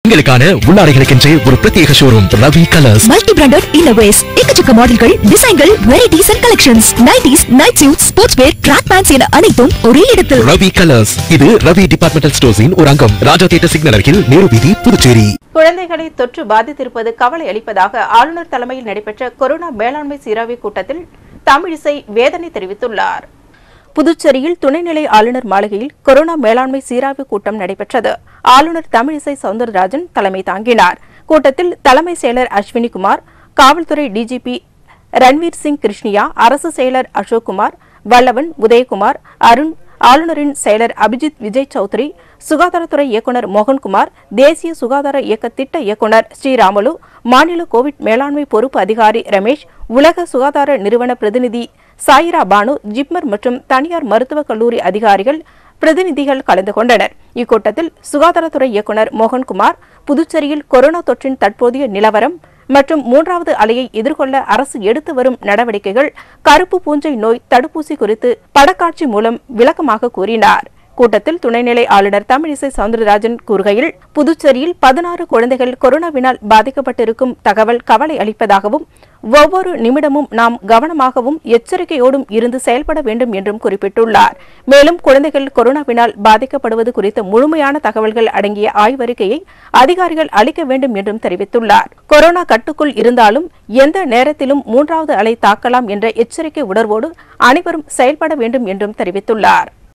பெண்களுக்கான உள்ளாடைகளுக்கென்றே ஒரு பிரத்யேக showroom Ravi colours multi branded innerwears எக்கச்சக்க மாடல்கள் டிசைன்கள் varieties and collections nighties night suit sports wear track pants என அனைத்தும் ஒரே இடத்தில் ரவி கலர்ஸ் இது ரவி டிபார்ட்மெண்டல் ஸ்டோர்ஸின் ஒரு அங்கம் ராஜா தியேட்டர் சிக்னல் அருகில் நேரு வீதி புதுச்சேரி குழந்தைகளை தொற்று பாதித்திருப்பது கவலை அளிப்பதாக ஆளுநர் தலைமையில் நடைபெற்ற கொரோனா மேலாண்மை சீராய்வு கூட்டத்தில் தமிழிசை வேதனை தெரிவித்துள்ளார் புதுச்சேரியில் துணைநிலை ஆளுநர் மாளிகையில் கொரோனா மேலாண்மை சீராய்வு கூட்டம் நடைபெற்றது ஆளுநர் தமிழிசை சவுந்தரராஜன் தலைமை தாங்கினார் கூட்டத்தில் தலைமை செயலர் அஸ்வினி குமார் காவல்துறை டிஜிபி ரன்வீர் சிங் கிருஷ்ணியா அரசு செயலர் அசோக்குமார் வல்லவன் உதயகுமார் அருண் ஆளுநரின் செயலர் அபிஜித் விஜய் சௌத்ரி சுகாதாரத்துறை இயக்குநர் மோகன்குமார் தேசிய சுகாதார இயக்க திட்ட இயக்குநர் ஸ்ரீராமுலு மாநில கோவிட் மேலாண்மை பொறுப்பு அதிகாரி ரமேஷ் உலக சுகாதார நிறுவன பிரதிநிதி சாயிரா பானு ஜிப்மர் மற்றும் தனியார் மருத்துவக் கல்லூரி அதிகாரிகள் பிரதிநிதிகள் கலந்து கொண்டனர் இக்கூட்டத்தில் சுகாதாரத்துறை இயக்குநர் மோகன்குமார் புதுச்சேரியில் கொரோனா தொற்றின் தற்போதைய நிலவரம் மற்றும் மூன்றாவது அலையை எதிர்கொள்ள அரசு எடுத்து வரும் நடவடிக்கைகள் கருப்பு பூஞ்சை நோய் தடுப்பூசி குறித்து படக்காட்சி மூலம் விளக்கமாக கூறினார் கூட்டத்தில் துணைநிலை ஆளுநர் தமிழிசை சவுந்தரராஜன் கூறுகையில் புதுச்சேரியில் பதினாறு குழந்தைகள் கொரோனாவினால் பாதிக்கப்பட்டிருக்கும் தகவல் கவலை அளிப்பதாகவும் ஒவ்வொரு நிமிடமும் நாம் கவனமாகவும் எச்சரிக்கையோடும் இருந்து செயல்பட வேண்டும் என்றும் குறிப்பிட்டுள்ளார் மேலும் குழந்தைகள் கொரோனாவினால் பாதிக்கப்படுவது குறித்த முழுமையான தகவல்கள் அடங்கிய ஆய்வறிக்கையை அதிகாரிகள் அளிக்க வேண்டும் என்றும் தெரிவித்துள்ளார் கொரோனா கட்டுக்குள் இருந்தாலும் எந்த நேரத்திலும் மூன்றாவது அலை தாக்கலாம் என்ற எச்சரிக்கை உணர்வோடு அனைவரும் செயல்பட வேண்டும் என்றும் தெரிவித்துள்ளார்